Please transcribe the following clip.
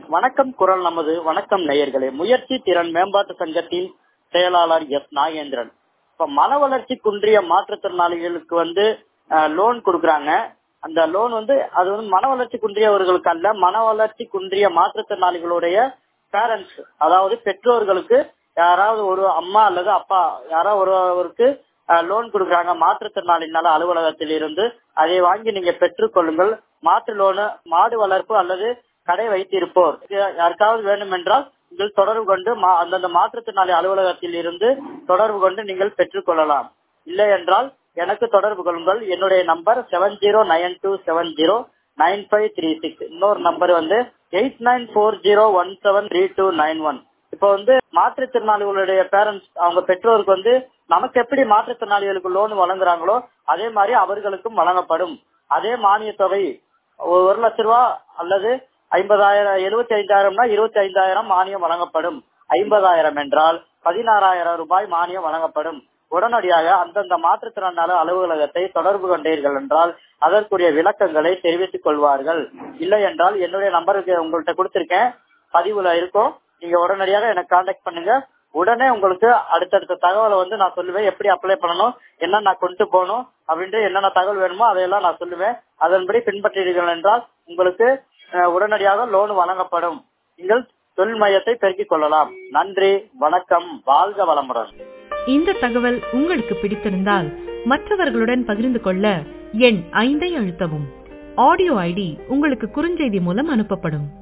வணக்கம் குரல் நமது வணக்கம் நேயர்களே முயற்சி திறன் மேம்பாட்டு சங்கத்தின் செயலாளர் எஸ் நாகேந்திரன் இப்ப மன வளர்ச்சி குன்றிய மாற்றுத்திறனாளிகளுக்கு வந்து லோன் கொடுக்கறாங்க அந்த லோன் வந்து அது வந்து மன வளர்ச்சி குன்றியவர்களுக்கு அல்ல மன வளர்ச்சி குன்றிய மாற்றுத்திறனாளிகளுடைய பேரண்ட்ஸ் அதாவது பெற்றோர்களுக்கு யாராவது ஒரு அம்மா அல்லது அப்பா யாராவது ஒருவருக்கு லோன் கொடுக்கறாங்க மாற்றுத்திறனாளி நல அலுவலகத்தில் இருந்து அதை வாங்கி நீங்க பெற்றுக்கொள்ளுங்கள் மாற்று லோனு மாடு வளர்ப்பு அல்லது கடை வைத்திருப்போர் யாருக்காவது வேண்டும் என்றால் நீங்கள் தொடர்பு கொண்டு அந்தந்த மாற்றுத்திறனாளி அலுவலகத்தில் இருந்து தொடர்பு கொண்டு நீங்கள் பெற்றுக்கொள்ளலாம் இல்லை என்றால் எனக்கு தொடர்பு கொள்ளுங்கள் என்னுடைய number seven zero nine two seven zero nine five three six இன்னொரு நம்பர் வந்து eight nine four zero one seven three two nine one இப்போ வந்து மாற்றுத்திறனாளிகளுடைய பேரண்ட்ஸ் அவங்க பெற்றோருக்கு வந்து நமக்கு எப்படி மாற்றுத்திறனாளிகளுக்கு லோன் வழங்குறாங்களோ அதே மாதிரி அவர்களுக்கும் வழங்கப்படும் அதே மானிய தொகை ஒரு லட்ச ரூபா அல்லது ஐம்பதாயிரம் எழுபத்தி ஐந்தாயிரம்னா இருபத்தி ஐந்தாயிரம் மானியம் வழங்கப்படும் ஐம்பதாயிரம் என்றால் பதினாறாயிரம் ரூபாய் மானியம் வழங்கப்படும் உடனடியாக அந்தந்த மாற்றுத்திறனாளர் அலுவலகத்தை தொடர்பு கொண்டீர்கள் என்றால் அதற்குரிய விளக்கங்களை தெரிவித்துக் கொள்வார்கள் இல்லை என்றால் என்னுடைய நம்பருக்கு உங்கள்கிட்ட கொடுத்திருக்கேன் பதிவுல இருக்கும் நீங்க உடனடியாக எனக்கு கான்டாக்ட் பண்ணுங்க உடனே உங்களுக்கு அடுத்தடுத்த தகவலை வந்து நான் சொல்லுவேன் எப்படி அப்ளை பண்ணணும் என்ன நான் கொண்டு போகணும் அப்படின்ட்டு என்னென்ன தகவல் வேணுமோ அதையெல்லாம் நான் சொல்லுவேன் அதன்படி பின்பற்றீர்கள் என்றால் உங்களுக்கு உடனடியாக லோன் வழங்கப்படும் நீங்கள் தொழில் மையத்தை பெருக்கிக் கொள்ளலாம் நன்றி வணக்கம் வாழ்க வளமுடன் இந்த தகவல் உங்களுக்கு பிடித்திருந்தால் மற்றவர்களுடன் பகிர்ந்து கொள்ள எண் ஐந்தை அழுத்தவும் ஆடியோ ஐடி உங்களுக்கு குறுஞ்செய்தி மூலம் அனுப்பப்படும்